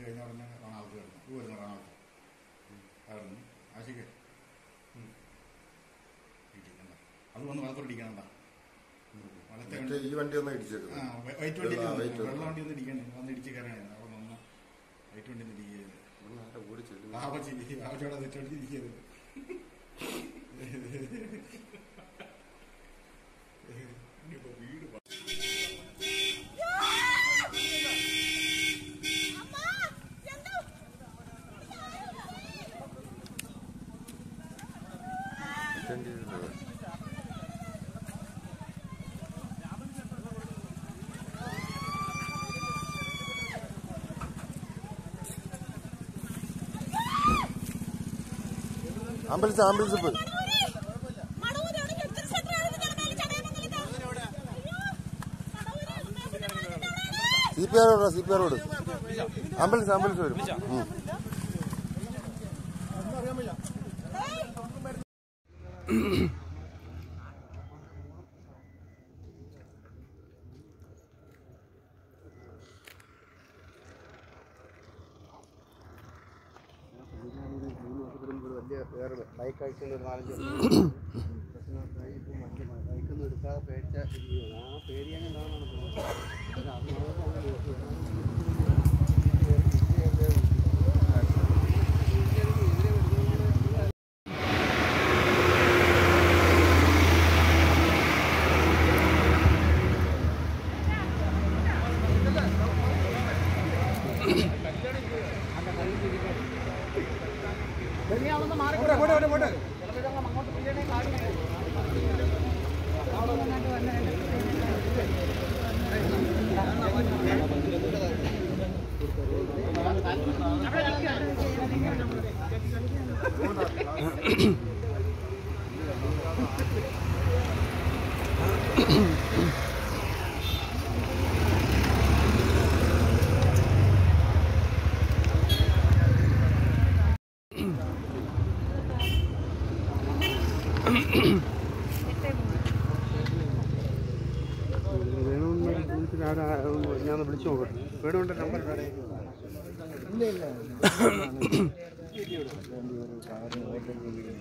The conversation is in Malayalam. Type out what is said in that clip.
കഴിഞ്ഞ ഉടനെ റണാൾട്ട് കിടന്നു ഇത് വരുന്നു റണാൾട്ട് ആയിരുന്നു ആശിക്ക് ഇടിക്കണ്ട അത് വന്ന് വലത്തോട്ട് ഇടിക്കണ്ട വലത്തെ മറ്റേ ഈ വണ്ടി ഒന്ന് ആ, ഇടിച്ചേക്കുന്നത് വൈ- വൈറ്റ് വണ്ടി വെള്ള- വൈറ്റ് വെള്ള വണ്ടി ഒന്ന് ഇടിക്കാൻ വന്ന് ഇടിച്ച് കയറാനാണ് അവിടെ വന്ന് വൈറ്റ് വണ്ടി ഒന്ന് ഇടിക്കരുത് ഓടി ചെല്ലും ബാബച്ചി ബാബച്ചോടെ തെറ്റോടി ഇരിക്കരുത് ഇനിയിപ്പോ വീട് പ- ആംബുലൻസ് ആംബുലൻസ് പോയി C P R C P R road ambulance ambulance വരും ഉം. വലിയ വേറെ ബൈക്ക് അയക്കുന്ന ഒരു നാലഞ്ച് ബൈക്കൊന്നും എടുക്കാതെ പേടിച്ച ആ പേടി അങ്ങനെയാണെന്നാണ് തോന്നുന്നത് ഞാൻ വിളിച്ചു നോക്കട്ടെ വേണുണ്ട് നമ്പർ ഇല്ല ഇല്ല